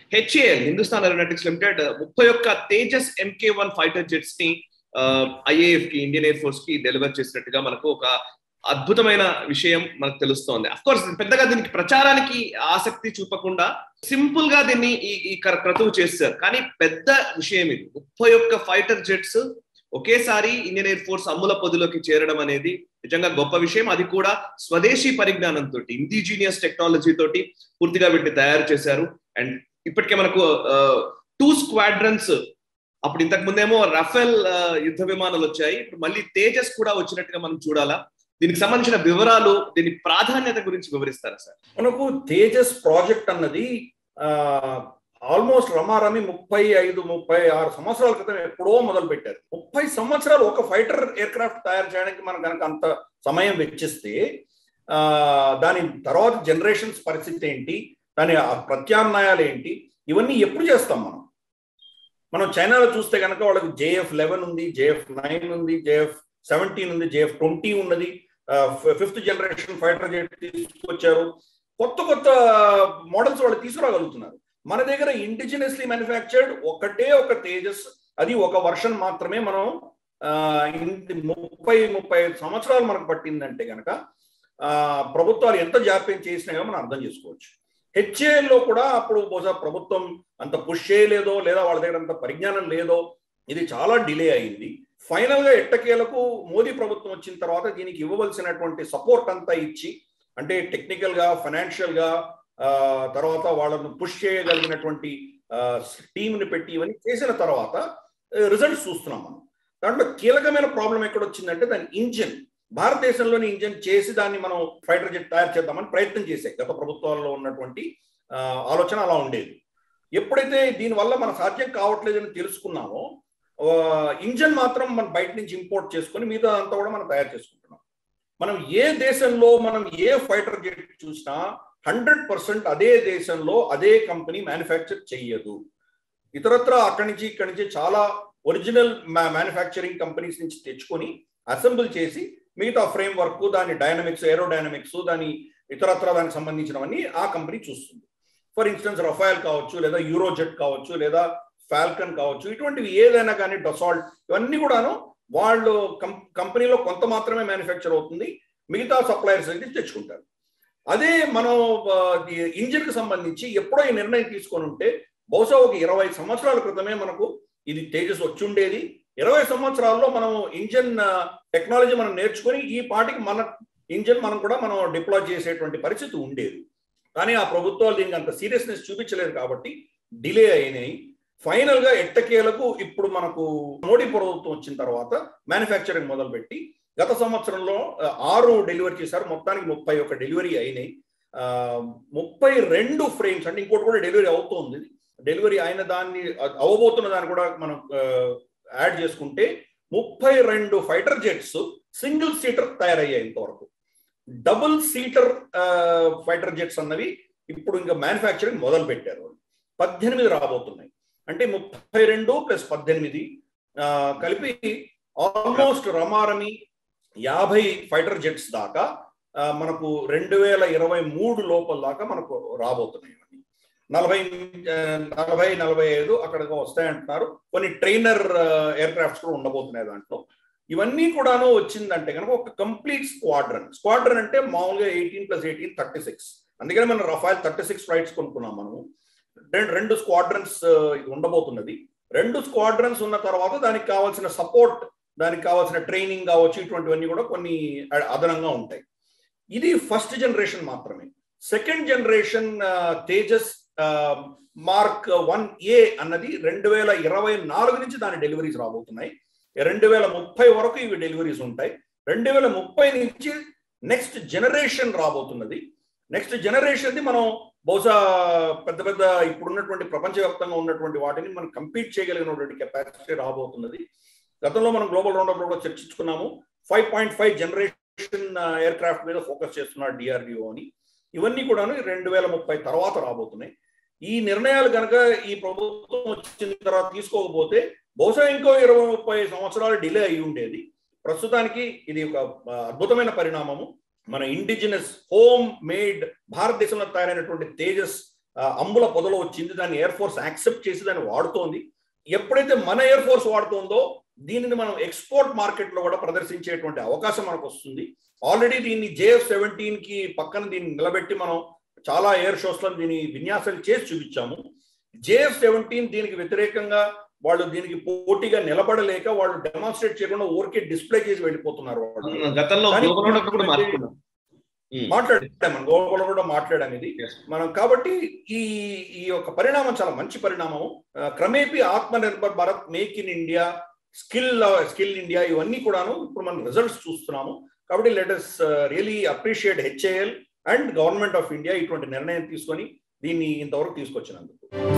HAL Hindustan aeronautics limited ముప్పై ఒక్క Tejas MK one fighter jets ని ఐఏఎఫ్ కి ఇండియన్ ఎయిర్ ఫోర్స్ కి డెలివర్ చేసినట్టుగా మనకు ఒక అద్భుతమైన విషయం మనకు తెలుస్తోంది అఫ్ కోర్స్ పెద్దగా దీనికి ప్రచారానికి ఆసక్తి చూపకుండా సింపుల్ గా దీన్ని ఈ ఈ క్రతువు చేస్తారు కానీ పెద్ద విషయం ఇది ముప్పై ఒక్క ఫైటర్ జెట్స్ ఒకేసారి ఇండియన్ ఎయిర్ ఫోర్స్ అమ్ముల పొదిలోకి చేరడం అనేది నిజంగా గొప్ప విషయం అది కూడా స్వదేశీ పరిజ్ఞానంతో ఇండిజీనియస్ టెక్నాలజీ తోటి పూర్తిగా వీటిని తయారు చేశారు అండ్ ఇప్పటికే మనకు టూ స్క్వాడ్రన్స్ అప్పుడు ఇంతకు ముందేమో రఫేల్ యుద్ధ విమానాలు వచ్చాయి ఇప్పుడు మళ్ళీ తేజస్ కూడా వచ్చినట్టుగా మనం చూడాలా దీనికి సంబంధించిన వివరాలు దీని ప్రాధాన్యత గురించి వివరిస్తారా సార్ మనకు తేజస్ ప్రాజెక్ట్ అన్నది ఆల్మోస్ట్ రమారమి ముప్పై ఐదు ముప్పై ఆరు సంవత్సరాల క్రితం ఎప్పుడో మొదలు పెట్టారు ముప్పై సంవత్సరాలు ఒక ఫైటర్ ఎయిర్ క్రాఫ్ట్ తయారు చేయడానికి మనం కనుక అంత సమయం వెచ్చిస్తే దాని తర్వాత జనరేషన్స్ పరిస్థితి ఏంటి దాని ప్రత్యామ్నాయాలు ఏంటి ఇవన్నీ ఎప్పుడు చేస్తాం మనం మనం చైనాలో చూస్తే కనుక వాళ్ళకి జేఎఫ్ లెవెన్ ఉంది జేఎఫ్ నైన్ ఉంది జేఎఫ్ సెవెంటీన్ ఉంది జేఎఫ్ ట్వంటీ ఉన్నది ఫిఫ్త్ జనరేషన్ ఫైటర్ జెట్ తీసుకొచ్చారు కొత్త కొత్త మోడల్స్ వాళ్ళు తీసుకురాగలుగుతున్నారు మన దగ్గర ఇండిజినస్లీ మ్యానుఫ్యాక్చర్డ్ ఒకటే ఒక తేజస్ అది ఒక వర్షన్ మాత్రమే మనం ముప్పై ముప్పై ఐదు సంవత్సరాలు మనకు పట్టిందంటే కనుక ప్రభుత్వాలు ఎంత జాప్యం చేసినాయో మనం అర్థం చేసుకోవచ్చు హెచ్ఏఎల్లో కూడా అప్పుడు బహుశా ప్రభుత్వం అంత పుష్ చేయలేదో లేదా వాళ్ళ దగ్గర అంత పరిజ్ఞానం లేదో ఇది చాలా డిలే అయింది ఫైనల్ గా ఎట్టకేలకు మోదీ ప్రభుత్వం వచ్చిన తర్వాత దీనికి ఇవ్వవలసినటువంటి సపోర్ట్ అంతా ఇచ్చి అంటే టెక్నికల్ గా ఫైనాన్షియల్ గా తర్వాత వాళ్ళను పుష్ చేయగలిగినటువంటి టీంని పెట్టి ఇవన్నీ చేసిన తర్వాత రిజల్ట్స్ చూస్తున్నాం మనం దాంట్లో కీలకమైన ప్రాబ్లం ఎక్కడ వచ్చిందంటే దాని ఇంజిన్ భారతదేశంలోని ఇంజిన్ చేసి దాన్ని మనం ఫైటర్ జెట్ తయారు చేద్దామని ప్రయత్నం చేశాయి గత ప్రభుత్వాల్లో ఉన్నటువంటి ఆలోచన అలా ఉండేది ఎప్పుడైతే దీనివల్ల మన సాధ్యం కావట్లేదని తెలుసుకున్నామో ఇంజన్ మాత్రం మనం బయట నుంచి ఇంపోర్ట్ చేసుకొని మిగతా అంతా కూడా మనం తయారు చేసుకుంటున్నాం మనం ఏ దేశంలో మనం ఏ ఫైటర్ జెట్ చూసినా హండ్రెడ్ పర్సెంట్ అదే దేశంలో అదే కంపెనీ మ్యానుఫ్యాక్చర్ చెయ్యదు ఇతరత్ర అక్కడి నుంచి ఇక్కడి నుంచి చాలా ఒరిజినల్ మ్యానుఫ్యాక్చరింగ్ కంపెనీస్ నుంచి తెచ్చుకొని అసెంబుల్ చేసి మిగతా ఫ్రేమ్ వర్క్ దాని డైనమిక్స్ ఏరోడైనమిక్స్ దాని ఇతరత్ర దానికి సంబంధించినవన్నీ ఆ కంపెనీ చూస్తుంది ఫర్ ఇన్స్టెన్స్ రఫాయల్ కావచ్చు లేదా యూరోజెట్ కావచ్చు లేదా ఫాల్కన్ కావచ్చు ఇటువంటివి ఏదైనా కానీ డొసాల్ట్ ఇవన్నీ కూడాను వాళ్ళు కంపెనీలో కొంత మాత్రమే మ్యానుఫ్యాక్చర్ అవుతుంది మిగతా సప్లయర్స్ నుంచి తెచ్చుకుంటారు అదే మనం ఇంజిన్ కి సంబంధించి ఎప్పుడో ఈ నిర్ణయం తీసుకొని ఉంటే బహుశా ఒక ఇరవై సంవత్సరాల క్రితమే మనకు ఇది తేజస్ వచ్చుండేది ఇరవై సంవత్సరాల్లో మనం ఇంజన్ టెక్నాలజీ మనం నేర్చుకొని ఈ పాటికి మన ఇంజన్ మనం కూడా మనం డిప్లాయ్ చేసేటువంటి పరిస్థితి ఉండేది కానీ ఆ ప్రభుత్వాలు దీనికి అంత సీరియస్నెస్ చూపించలేదు కాబట్టి డిలే అయినాయి ఫైనల్ గా ఎట్టకేలకు ఇప్పుడు మనకు మోడీ ప్రభుత్వం వచ్చిన తర్వాత మ్యానుఫ్యాక్చరింగ్ మొదలుపెట్టి గత సంవత్సరంలో ఆరు డెలివరీ చేశారు మొత్తానికి ముప్పై ఒక డెలివరీ అయినాయి ముప్పై రెండు ఫ్రేమ్స్ అంటే ఇంకోటి కూడా డెలివరీ అవుతోంది డెలివరీ అయిన దాన్ని అవ్వబోతున్న దాన్ని కూడా మనం యాడ్ చేసుకుంటే ముప్పై రెండు ఫైటర్ జెట్స్ సింగిల్ సీటర్ తయారయ్యాయి ఇంతవరకు డబుల్ సీటర్ ఫైటర్ జెట్స్ అన్నవి ఇప్పుడు ఇంకా మ్యానుఫ్యాక్చరింగ్ మొదలు పెట్టారు పద్దెనిమిది రాబోతున్నాయి అంటే ముప్పై రెండు ప్లస్ పద్దెనిమిది కలిపి ఆల్మోస్ట్ రమారమి యాభై ఫైటర్ జెట్స్ దాకా మనకు రెండు వేల ఇరవై మూడు లోపల దాకా మనకు రాబోతున్నాయి నలభై నలభై నలభై ఐదు అక్కడికి వస్తాయంటున్నారు కొన్ని ట్రైనర్ ఎయిర్ క్రాఫ్ట్స్ కూడా ఉండబోతున్నాయి దాంట్లో ఇవన్నీ కూడాను వచ్చిందంటే కనుక ఒక కంప్లీట్ స్క్వాడ్రన్ స్క్వాడ్రన్ అంటే మామూలుగా eighteen plus eighteen thirty six అందుకని మనం రఫాయిల్ థర్టీ సిక్స్ ఫ్లైట్స్ కొనుక్కున్నాం మనము రెండు స్క్వాడ్రన్స్ ఉండబోతున్నది రెండు స్క్వాడ్రన్స్ ఉన్న తర్వాత దానికి కావాల్సిన సపోర్ట్ దానికి కావాల్సిన ట్రైనింగ్ కావచ్చు ఇటువంటివన్నీ కూడా కొన్ని అదనంగా ఉంటాయి ఇది ఫస్ట్ జనరేషన్ మాత్రమే second generation Tejas mark one A అన్నది రెండు వేల ఇరవై నాలుగు నుంచి దాని డెలివరీస్ రాబోతున్నాయి రెండు వేల ముప్పై వరకు ఇవి డెలివరీస్ ఉంటాయి రెండు వేల ముప్పై నుంచి నెక్స్ట్ జనరేషన్ రాబోతున్నది నెక్స్ట్ జనరేషన్ది మనం బహుశా పెద్ద పెద్ద ఇప్పుడున్నటువంటి ప్రపంచవ్యాప్తంగా ఉన్నటువంటి వాటిని మనం కంపీట్ చేయగలిగినటువంటి కెపాసిటీ రాబోతున్నది గతంలో మనం గ్లోబల్ రౌండప్ లో చర్చించుకున్నాము five point five generation aircraft మీద ఫోకస్ చేస్తున్నారు డిఆర్డిఓ అని ఇవన్నీ కూడాను రెండు వేల ముప్పై తర్వాత రాబోతున్నాయి ఈ నిర్ణయాలు కనుక ఈ ప్రభుత్వం వచ్చిన తర్వాత తీసుకోకపోతే బహుశా ఇంకో ఇరవై ముప్పై సంవత్సరాలు డిలే అయి ఉండేది ప్రస్తుతానికి ఇది ఒక అద్భుతమైన పరిణామము మన ఇండిజినస్ హోమ్ మేడ్ భారతదేశంలో తయారైనటువంటి తేజస్ అంబుల పొదలో వచ్చింది దాన్ని ఎయిర్ ఫోర్స్ యాక్సెప్ట్ చేసి దాన్ని వాడుతోంది ఎప్పుడైతే మన ఎయిర్ ఫోర్స్ వాడుతోందో దీనిని మనం ఎక్స్పోర్ట్ మార్కెట్ లో కూడా ప్రదర్శించేటువంటి అవకాశం మనకు వస్తుంది ఆల్రెడీ దీన్ని జేఎఫ్ సెవెంటీన్ కి పక్కన దీన్ని నిలబెట్టి మనం చాలా ఎయిర్ షోస్ లో దీని విన్యాసాలు చేసి చూపించాము జేఎఫ్ సెవెంటీన్ దీనికి వ్యతిరేకంగా వాళ్ళు దీనికి పోటీగా నిలబడలేక వాళ్ళు డెమాన్స్ట్రేట్ చేయకుండా ఊరికే డిస్ప్లే చేసి వెళ్ళిపోతున్నారు వాళ్ళు గతంలో కానీ గ్లోబల్ వార్మింగ్ కూడా మార్చుకున్నాం మాట్లాడాం మనం గోవాలో కూడా మాట్లాడాం ఇది Yes. మనం కాబట్టి ఈ ఈ యొక్క పరిణామం చాలా మంచి పరిణామం ఆ, క్రమేపీ Atma Nirbhar Bharat make in India skill skill India ఇవన్నీ కూడాను ఇప్పుడు మనం రిజల్ట్స్ చూస్తున్నాము కాబట్టి let us really appreciate HAL and government of India ఇటువంటి నిర్ణయం తీసుకొని దీన్ని ఇంతవరకు తీసుకొచ్చినందుకు